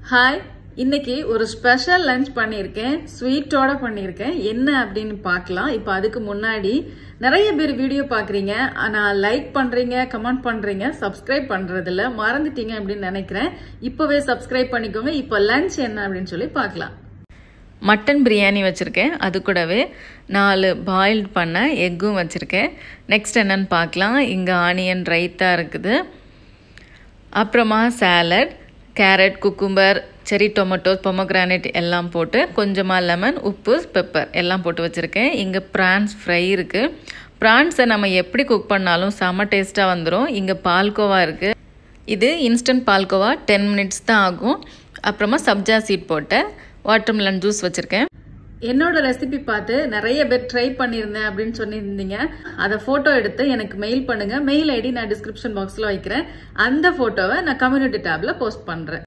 hi இன்னைக்கு ஒரு special lunch பண்ணியிருக்கேன் ஸ்வீட்டோட பண்ணியிருக்கேன் என்ன அப்படின்னு பார்க்கலாம் இப்போ அதுக்கு முன்னாடி நிறைய பேர் வீடியோ பார்க்குறீங்க ஆனால் லைக் பண்ணுறீங்க கமெண்ட் பண்ணுறீங்க சப்ஸ்கிரைப் பண்ணுறதில்ல மறந்துட்டீங்க அப்படின்னு நினைக்கிறேன் இப்போவே சப்ஸ்கிரைப் பண்ணிக்கோங்க இப்போ லஞ்ச் என்ன அப்படின்னு சொல்லி பார்க்கலாம் மட்டன் பிரியாணி வச்சுருக்கேன் அது கூடவே நாலு பாயில்ட் பண்ண எக்கும் வச்சுருக்கேன் நெக்ஸ்ட் என்னன்னு பார்க்கலாம் இங்கே ஆனியன் ரைத்தா இருக்குது அப்புறமா salad carrot cucumber cherry tomato pomegranate எல்லாம் போட்டு கொஞ்சமாக லெமன் உப்பு பெப்பர் எல்லாம் போட்டு வச்சுருக்கேன் இங்கே ப்ரான்ஸ் ஃப்ரை இருக்குது ப்ரான்ஸை நம்ம எப்படி குக் பண்ணாலும் செம்ம டேஸ்ட்டாக வந்துடும் இங்கே பால்கோவா இருக்குது இது இன்ஸ்டன்ட் பால்கோவா டென் மினிட்ஸ் தான் ஆகும் அப்புறமா சப்ஜா சீட் போட்ட வாட்டர்மெலன் ஜூஸ் வச்சுருக்கேன் என்னோட ரெசிபி பார்த்து நிறைய பேர் ட்ரை பண்ணியிருந்தேன் அப்படின்னு சொல்லியிருந்தீங்க அதை ஃபோட்டோ எடுத்து எனக்கு மெயில் பண்ணுங்க மெயில் ஐடி நான் டிஸ்கிரிப்ஷன் பாக்ஸில் வைக்கிறேன் அந்த ஃபோட்டோவை நான் கம்யூனிட்டி டேப்ல போஸ்ட் பண்ணுறேன்